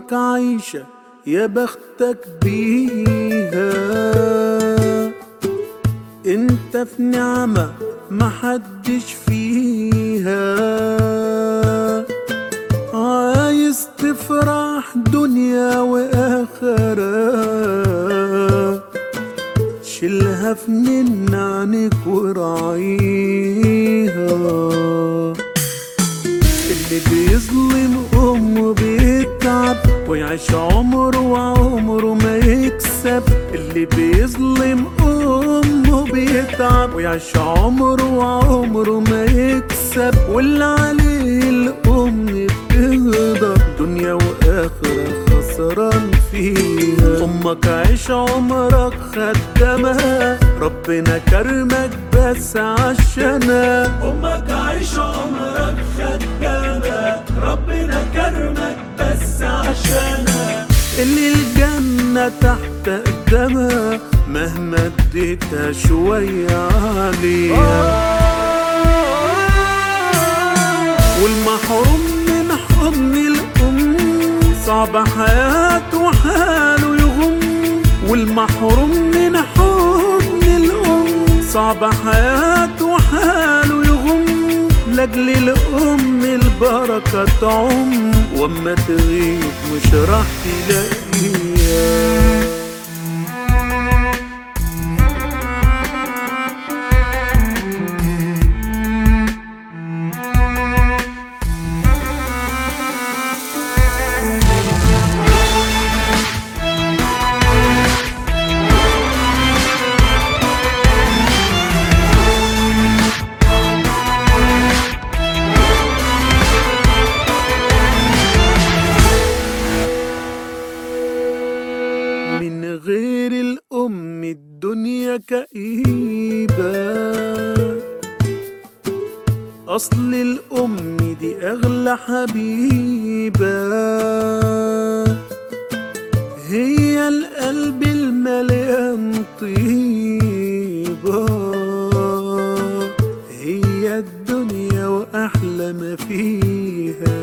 امك عايشة يا بختك بيها انت في نعمة محدش فيها عايز تفرح دنيا واخرة شيلها في نن عنك وراعيها اللي بيظلم امه بيتعب ويعيش عمره وعمره ما يكسب اللي بيظلم امه بيتعب ويعيش عمره وعمره ما يكسب واللي عليه الام بتغضب دنيا واخره خسران فيها امك عيش عمرك خدمها ربنا كرمك بس عشانها امك عايش عمرك خدامة ربنا كرمك بس عشانها اللي الجنة تحت قدامها مهما اديتها شوية عليها والمحروم من حضن الأم صعب حياته وحاله يغم والمحروم من حضن الأم صعب حياته وحاله يغم لاجل الأم البركة تعم واما تغيب مش راح تلاقيها من غير الأم الدنيا كئيبة أصل الأم دي أغلى حبيبة هي القلب المليان طيبة هي الدنيا وأحلى ما فيها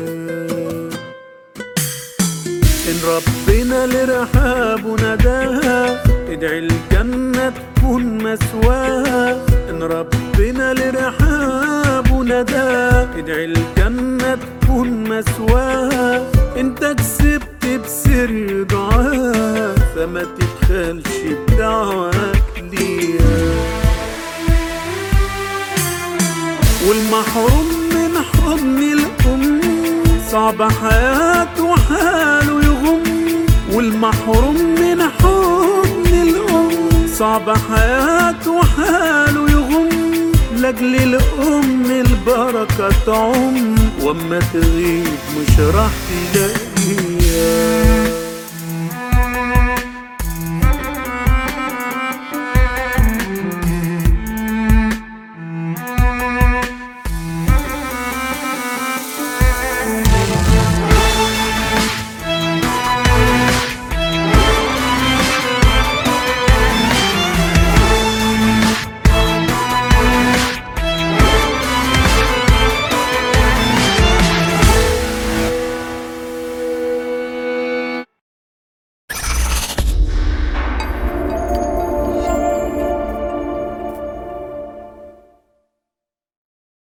إن ربنا لرحاب نداها ادعي الجنة تكون مسواها إن ربنا لرحاب نداها ادعي الجنة تكون مسواها انت كسبت بسر دعاها فما تبخلش بدعواك ليها والمحروم من حضن الأم صعب حياته وحاله يغم والمحروم من حضن الأم صعب حياته وحاله يغم لاجل الأم البركة تعم واما تغيب مش راح تلاقيها